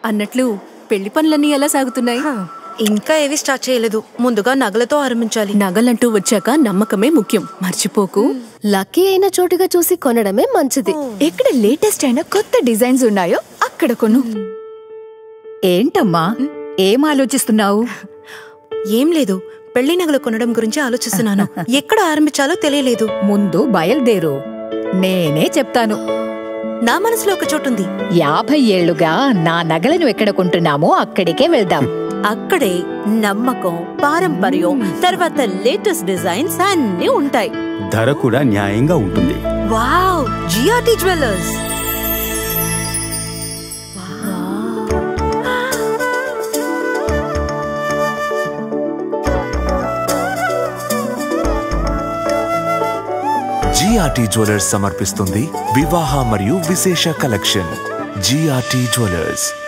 అన్నట్లు పెళ్లి పనులన్నీ ఎలా సాగుతున్నాయి ఇంకా ఏవి స్టార్ట్ చేయలేదు ముందుగా నగలతో ఆరంభించాలి నగలంటూ వచ్చాక నమ్మకమే ముఖ్యం మర్చిపోకు లక్కీ అయిన చోటుగా చూసి కొనడమే మంచిది ఎక్కడ లేటెస్ట్ అయిన కొత్త డిజైన్స్ ఉన్నాయో అక్కడ కొను ఏంటమ్మా ఏం ఆలోచిస్తున్నావు ఏం లేదు పెళ్లి నగలు కొనడం గురించి ఆలోచిస్తున్నాను ఎక్కడ ఆరంభించాలో తెలియలేదు ముందు బయలుదేరు నేనే చెప్తాను నా మనసులో ఒక చోటుంది యాభై ఏళ్లుగా నా నగలను ఎక్కడ కొంటున్నామో అక్కడికే వెళ్దాం అక్కడే నమ్మకం పారంపర్యం తర్వాత లేటెస్ట్ డిజైన్స్ అన్నీ ఉంటాయి ధర కూడా న్యాయంగా ఉంటుంది wow GRT jewellers GRT jewellers సమర్పిస్తుంది వివాహ మరియు విశేష కలెక్షన్ జిఆర్టీ జ్యువెలర్స్